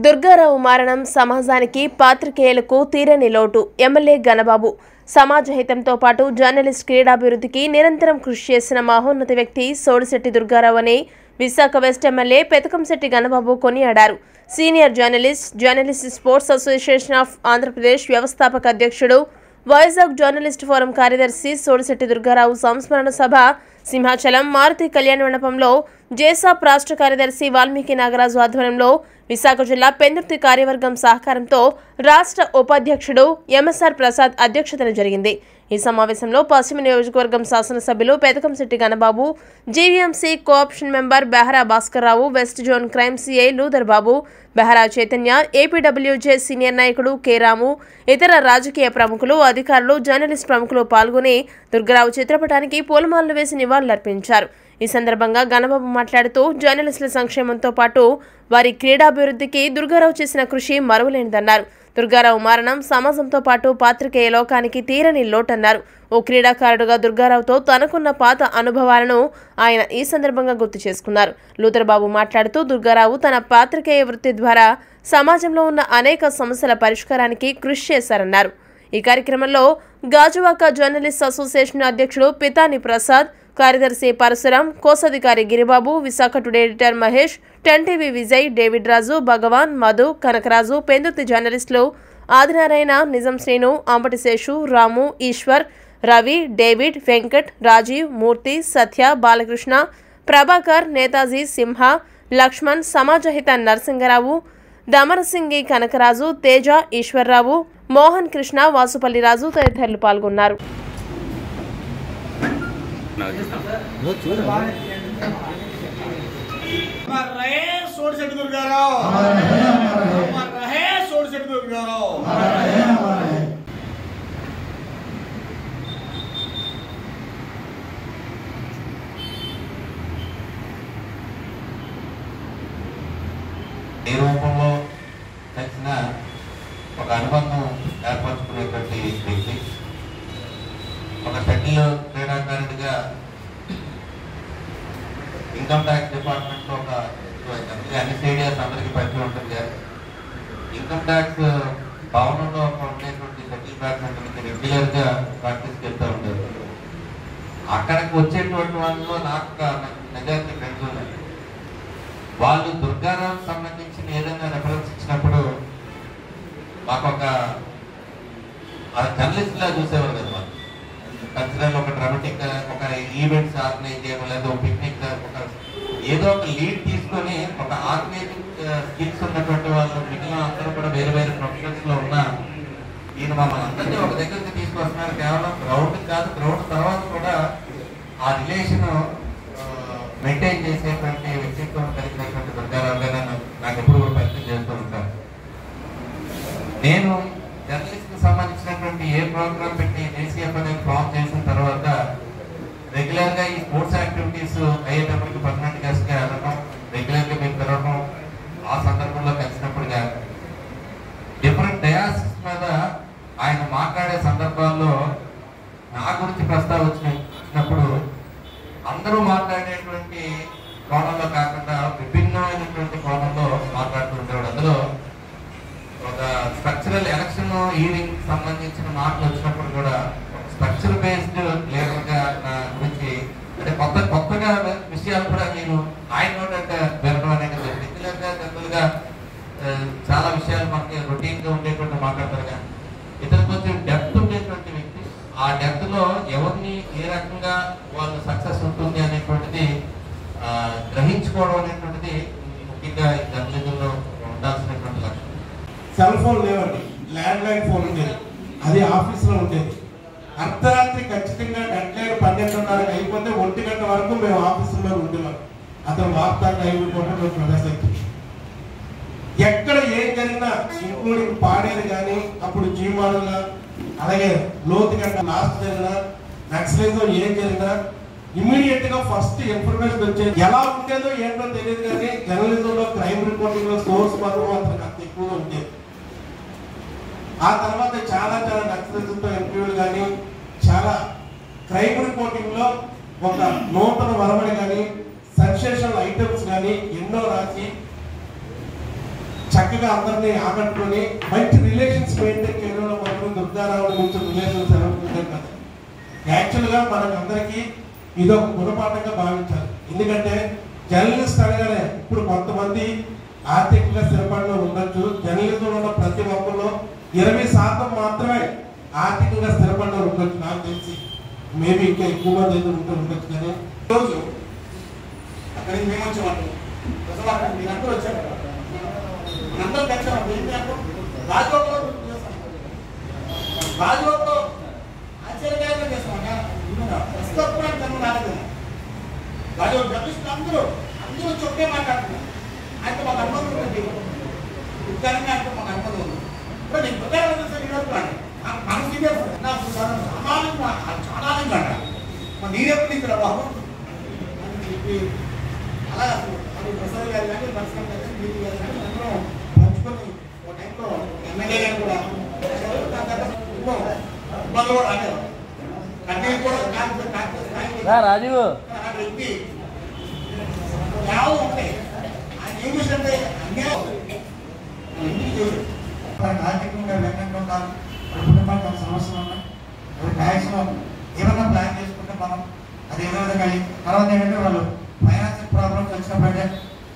దుర్గారావు మరణం సమాజానికి పాత్రికేయులకు తీరని లోటు ఎమ్మెల్యే గణబాబు సమాజ హితంతో పాటు జర్నలిస్ట్ క్రీడాభివృద్ధికి నిరంతరం కృషి చేసిన మహోన్నత వ్యక్తి సోడిశెట్టి దుర్గారావు అని విశాఖ వెస్ట్ ఎమ్మెల్యే పెతకంశెట్టి గణబాబు కొనియాడారు senior journalist journalist sports association of Andhra Pradesh వ్యవస్థాపక అధ్యక్షుడు వైజాగ్ జర్నలిస్ట్ ఫోరం కార్యదర్శి సోడిశెట్టి దుర్గారావు సంస్మరణ సభ సింహాచలం మారుతి కళ్యాణ మండపంలో జేసాప్ రాష్ట్ర కార్యదర్శి వాల్మీకి నాగరాజు ఆధ్వర్యంలో విశాఖ జిల్లా పెందుర్తి కార్యవర్గం సహకారంతో రాష్ట్ర ఉపాధ్యక్షుడు ఎంఎస్ఆర్ ప్రసాద్ అధ్యక్షతన జరిగింది ఈ సమావేశంలో పశ్చిమ నియోజకవర్గం శాసనసభ్యులు Pedakamsetti Ganababu GVMC co-option member Behara Bhaskar Rao west zone crime CI Luther Babu Behara Chaitanya APWJ senior నాయకుడు కె రాము ఇతర రాజకీయ ప్రముఖులు అధికారులు జర్నలిస్ట్ ప్రముఖులు పాల్గొని దుర్గరావు చిత్రపటానికి పూలమాలలు వేసి నివాళులర్పించారు ఈ సందర్భంగా గణబాబు మాట్లాడుతూ జర్నలిస్టుల సంక్షేమంతో పాటు వారి క్రీడాభివృద్ధికి దుర్గారావు చేసిన కృషి మరువలేనిదన్నారు దుర్గారావు మరణం సమాజంతో పాటు పాత్రికేయ లోకానికి తీరని లోటన్నారు ఓ క్రీడాకారుడుగా దుర్గారావుతో తనకున్న పాత అనుభవాలను ఆయన ఈ సందర్భంగా గుర్తు చేసుకున్నారు లూథర్బాబు మాట్లాడుతూ దుర్గారావు తన పాత్రికేయ వృత్తి ద్వారా సమాజంలో ఉన్న అనేక సమస్యల పరిష్కారానికి కృషి చేశారన్నారు ఈ కార్యక్రమంలో గాజువాక జర్నలిస్ట్ అసోసియేషన్ అధ్యక్షుడు పితాని ప్రసాద్ కార్యదర్శి పరశురాం కోశాధికారి Giribabu Visakha today editor Mahesh ten TV Vijay David Raju Bhagavan Madhu Kanakaraju Pendurthi జర్నలిస్టులు ఆదినారాయణ నిజం శ్రీను అంబటి శేషు రాము ఈశ్వర్ రవి డేవిడ్ వెంకట్ రాజీవ్ మూర్తి సత్య బాలకృష్ణ ప్రభాకర్ నేతాజీ సింహ లక్ష్మణ్ సమాజహిత నరసింగరావు దమరసింగి కనకరాజు తేజ ఈశ్వర్రావు మోహన్ కృష్ణ వాసుపల్లి రాజు తదితరులు పాల్గొన్నారు अमर रहे सोड सेठ दुर्गाराव अमर रहे सोड सेठ दुर्गाराव ఏ రూపంలో తెలిసిన ఒక అనుబంధం ఏర్పరచుకునేటువంటి వ్యక్తి ఒక షటిల్ క్రీడాకారుడిగా ఇన్కమ్ ట్యాక్స్ డిపార్ట్మెంట్ లో ఒక actually అన్ని స్టేడియాస్ అందరికీ పరిచయం ఉంటుంది కదా ఇన్కమ్ ట్యాక్స్ భవనంలో ఒక ఉండేటువంటి షటిల్ బ్యాడ్మింటన్ రెగ్యులర్ గా ప్రాక్టీస్ చేస్తూ ఉండేది అక్కడికి వచ్చేటువంటి వాళ్ళలో నాకు ఒక నిజానికి ఫ్రెండ్స్ ఉన్నారు వాళ్ళు దుర్గారావు సంబంధించిన ఏదైనా రెఫరెన్స్ ఇచ్చినప్పుడు మాకు ఒక జర్నలిస్ట్ లా చూసేవారు కదా వాళ్ళు కల్చరల్ ఒక డ్రామాటిక్ ఒక ఈవెంట్స్ ఆర్గనైజ్ చేయడం లేదా ఒక పిక్నిక్ ఒక ఏదో ఒక లీడ్ తీసుకొని ఒక ఆర్గనైజింగ్ స్కిల్స్ ఉన్నటువంటి వాళ్ళు మిగిలిన అందరూ కూడా వేరే వేరే ప్రొఫెషన్స్ లో ఉన్న ఈయన మమ్మల్ని అందరినీ ఒక దగ్గరికి తీసుకొస్తున్నారు కేవలం గ్రౌండ్ కాదు గ్రౌండ్ తర్వాత కూడా ఆ రిలేషన్ మెయింటైన్ చేసేటువంటి వ్యక్తిత్వం కలిగినటువంటి దుర్గారావు గారు నన్ను నాకు ఎప్పుడు కూడా పరిచయం చేస్తూ ఉంటారు నేను జర్నలిస్ట్ కి సంబంధించినటువంటి ఏ ప్రోగ్రామ్ పెట్టి ఏసీఎఫ్ అనేది ఫామ్ చేసిన తర్వాత రెగ్యులర్ గా ఈ స్పోర్ట్స్ యాక్టివిటీస్ అయ్యేటప్పటికి పర్మనెంట్ గెస్ట్ గా వెళ్ళడం రెగ్యులర్ గా మీరు తిరగడం ఆ సందర్భంలో కలిసినప్పుడు కానీ డిఫరెంట్ డయాసిస్ మీద ఆయన మాట్లాడే సందర్భాల్లో నా గురించి ప్రస్తావించినప్పుడు అందరూ మాట్లాడేటువంటి కోణంలో కాకుండా విభిన్నమైనటువంటి కోణంలో మాట్లాడుతూ ఉండేవాడు అందులో ఒక స్ట్రక్చరల్ ఎలక్షన్ ఈవినింగ్ సంబంధించిన మాటలు వచ్చినప్పుడు కూడా స్ట్రక్చర్ బేస్డ్ లీడర్ గా నా గురించి అంటే కొత్త కొత్తగా విషయాలు కూడా నేను ఆయన నోట వినడం అనేది రెగ్యులర్ గా జనరల్ గా ఆ, చాలా విషయాలు మనకి రొటీన్ గా ఉండేటువంటి మాట్లాడతారు కానీ ఇతను కొంచెం డెప్త్ ఉండేటువంటి వ్యక్తి ఆ డెప్త్ లో ఎవరిని ఏ రకంగా వాళ్ళు సక్సెస్ ఉంటుంది అనేటువంటిది ఆ, గ్రహించుకోవడం అనేటువంటిది ముఖ్యంగా ఈ జర్నలిజంలో ఉండాల్సినటువంటి లక్ష్యం సెల్ ఫోన్ లేవండి ల్యాండ్ లైన్ ఫోన్ ఉండేది అది ఆఫీస్లో ఉండేది అర్ధరాత్రి ఖచ్చితంగా గంటలేరు పన్నెండున్నరకు అయిపోతే ఒంటి గంట వరకు మేము ఆఫీసులో ఉండేవాళ్ళం అతను వార్తా లైవ్ రిపోర్టర్ మేము ప్రదర్శించి ఎక్కడ ఏం జరిగినా ఇంక్లూడింగ్ పాడేది కానీ అప్పుడు జీమాడుల అలాగే లోతు గంట లాస్ట్ జరిగినా నక్సలిజం ఏం జరిగినా ఇమీడియట్ గా ఫస్ట్ ఇన్ఫర్మేషన్ వచ్చేది ఎలా ఉండేదో ఏంటో తెలియదు కానీ జర్నలిజంలో క్రైమ్ రిపోర్టింగ్ లో సోర్స్ మాత్రం అతనికి అంత ఎక్కువగా ఉండేది ఆ తర్వాత చాలా చాలా నక్సలిజంతో ఇంటర్వ్యూలు కానీ చాలా క్రైమ్ రిపోర్టింగ్ లో ఒక నూతన వరమడి కానీ సెన్సేషనల్ ఐటమ్స్ కానీ ఎన్నో రాసి చక్కగా అందరినీ ఆకట్టుకొని మంచి రిలేషన్స్ మెయింటైన్ చేయడంలో మాత్రం దుర్గారావు గురించి రిలేషన్స్ ఎలా ఉంటాయి కదా యాక్చువల్గా మనకందరికీ ఇది ఒక గుణపాఠంగా భావించాలి ఎందుకంటే జర్నలిస్ట్ అనగానే ఇప్పుడు కొంతమంది ఆర్థికంగా స్థిరపడిలో ఉండొచ్చు జర్నలిజంలో ఉన్న ప్రతి ఒక్కరిలో ఇరవై శాతం మాత్రమే ఆర్థికంగా స్థిరపడిలో ఉండొచ్చు నాకు తెలిసి మేబీ ఇంకా ఎక్కువ మంది అయితే ఉంటూ ఉండొచ్చు కానీ రోజు అక్కడికి మేము వచ్చామండి అసలు అక్కడ మీరందరూ వచ్చారు మనందరం కలిసాము ఏం చేస్తాం రాజోగంలో చేస్తాం రాజోగంలో ఆశ్చర్యకరంగా చేస్తాం ప్రస్తుతం జన్మ రాలేదు రాజోగం జర్నలిస్టులు అందరూ అందరూ వచ్చి ఒకే మాట్లాడుతున్నారు ఆయనతో మాకు అనుభవం ఉంటుంది ఉద్యోగంగా ఆయనతో మాకు అనుభవం ఉంది ఇప్పుడు నేను ఉద్యోగం సార్ ఈరోజు కానీ మన సీనియర్ నాకు సమానంగా చాలానంగా మరి నీరెప్పుడు ఇక్కడ బాబు అని చెప్పి అలా మరి ప్రసాద్ గారు కానీ పరశురామ్ గారు కానీ మీరు గారు కానీ అందరం పంచుకొని ఒక టైంలో ఎమ్మెల్యే గారు కూడా వచ్చారు. దాని తర్వాత ఎన్నో ఇబ్బందులు కూడా రాలేదు కన్నీరు కూడా కాంగ్రెస్ కాంగ్రెస్ నాయకులు రా రాజీవ్ ఆ వ్యక్తి యావం ఉంటాయి ఆయన ఏం చేసిందంటే అన్యాయం ఎందుకు చేయడు మనకు ఆర్థికంగా వెన్నట్టు ఉండాలి కుటుంబానికి కొంత సమస్యలు ఉన్నాయి అది మ్యాక్సిమం ఏమన్నా ప్లాన్ చేసుకుంటే మనం అది ఏదో విధంగా అయ్యి తర్వాత ఏంటంటే వాళ్ళు ఫైనాన్షియల్ ప్రాబ్లమ్స్ వచ్చినప్పుడంటే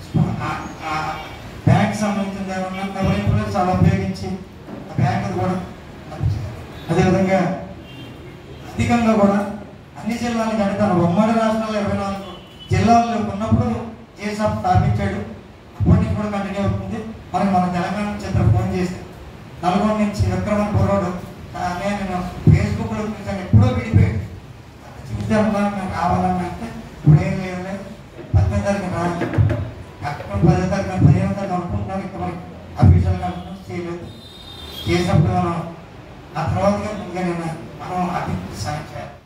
బ్యాంక్ సంబంధించిన ఏమన్నా ఎవరైనా చాలా ఉపయోగించి ఆ బ్యాంక్ కూడా అదేవిధంగా అధికంగా కూడా అన్ని జిల్లాలకు అంటే తన ఉమ్మడి రాష్ట్రాల్లో ఇరవై నాలుగు జిల్లాల్లో ఉన్నప్పుడు జేసాప్ స్థాపించాడు అప్పటి నుంచి కూడా కంటిన్యూ అవుతుంది మనకి మన తెలంగాణ నుంచి ఇద్దరు ఫోన్ చేసి నల్గొండ నుంచి విక్రమన్ బుర్రోడు అనే నేను ఫేస్బుక్లో చూసాను ఎప్పుడో విడిపోయాడు చూస్తే అమ్మా నాకు కావాలన్నా అంటే ఇప్పుడు ఏం లేదు పద్దెనిమిది తారీఖు రాదు కరెక్ట్ పదో తారీఖు పదిహేను తారీఖు అనుకుంటున్నాను ఇంకా మనకి అఫీషియల్గా అనౌన్స్ చేయలేదు చేసినప్పుడు మనం ఆ తర్వాత ఇంకా నేను మనం అభివృద్ధి సాయం చేయాలి